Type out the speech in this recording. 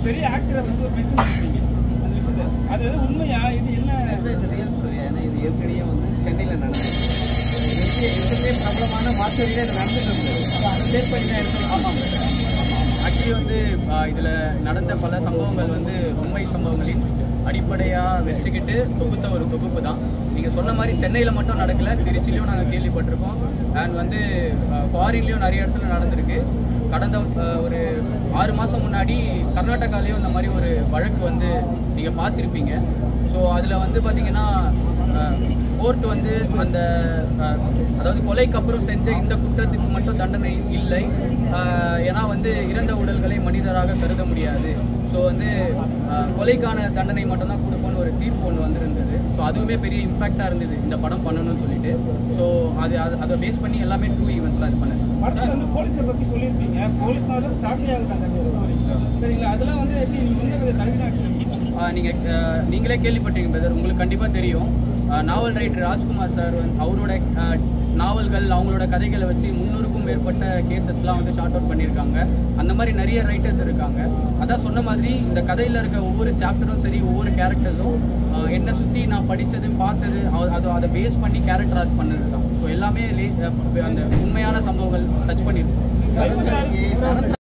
பெரிய ஆக்டரை வந்து ஒரு மென்ஷன் பண்ணுறீங்க அந்த விஷயத்தை அது எது உண்மையா இது என்ன ஆக்சுவலாக இது ரியல் ஸ்டோரி ஏன்னா இது ஏற்கனவே வந்து சென்னையில் நடந்தது இது இருக்கிறதே பிரபலமான மாஸ்டரியில் இது நடந்துட்டு இருந்தது அதை பேஸ் பண்ணி தான் எடுத்து ஆமாம் ஆக்சுவலி வந்து ஆஹ், இதுல நடந்த பல சம்பவங்கள் வந்து உண்மை சம்பவங்களின் அடிப்படையா வச்சுக்கிட்டு தொகுத்த ஒரு தொகுப்பு தான் நீங்க சொன்ன மாதிரி சென்னையில மட்டும் நடக்கல திருச்சிலையும் நாங்க கேள்விப்பட்டிருக்கோம் அண்ட் வந்து ஃபாரின்லயும் நிறைய இடத்துல நடந்திருக்கு கடந்த ஆஹ், ஒரு ஆறு மாசம் முன்னாடி கர்நாடகாலையும் இந்த மாதிரி ஒரு வழக்கு வந்து நீங்க பார்த்துருப்பீங்க ஸோ அதுல வந்து பாத்தீங்கன்னா கோர்ட் வந்து அந்த அஹ், அதாவது கொலைக்கு அப்புறம் செஞ்ச இந்த குற்றத்துக்கு மட்டும் தண்டனை இல்லை அஹ், ஏன்னா வந்து இறந்த உடல்களை மனிதராக கருத முடியாது ஸோ வந்து அஹ், கொலைக்கான தண்டனை மட்டும்தான் கொடுப்போம்னு ஒரு தீர்ப்பு ஒன்று வந்திருந்தது ஸோ அதுவுமே பெரிய இம்பாக்டாக இருந்தது இந்த படம் பண்ணணும்னு சொல்லிட்டு ஸோ அது அது அதை பேஸ் பண்ணி எல்லாமே ட்ரூ ஈவெண்ட்ஸ் தான் இது பண்ணேன் படத்தில் வந்து போலீஸை பற்றி சொல்லியிருப்பீங்க போலீஸ்னால தான் ஸ்டார்டே ஆகுது அந்த ஸ்டோரி சரிங்களா அதெல்லாம் வந்து எப்படி நீங்கள் வந்து அதை கல்வினா ஆஹ் நீங்க ஆஹ் நீங்களே கேள்விப்பட்டீங்க பிரதர் உங்களுக்கு கண்டிப்பா தெரியும் ஆஹ் நாவல் ரைட்டர் ராஜ்குமார் சார் வந்து அவரோட ஆஹ் நாவல்கள் அவங்களோட கதைகளை வச்சு முந்நூறுக்கும் மேற்பட்ட கேசஸ்லாம் வந்து ஷார்ட் அவுட் பண்ணியிருக்காங்க அந்த மாதிரி நிறைய ரைட்டர்ஸ் இருக்காங்க அதான் சொன்ன மாதிரி இந்த கதையில் இருக்க ஒவ்வொரு சாப்டரும் சரி ஒவ்வொரு கேரக்டர்ஸும் என்னை சுற்றி நான் படித்தது பார்த்தது அ- அது அதை பேஸ் பண்ணி கேரக்டர் ஆர்ட் பண்ணது தான் ஸோ எல்லாமே லே- அந்த உண்மையான சம்பவங்கள் டச் பண்ணியிருக்கோம் சரத்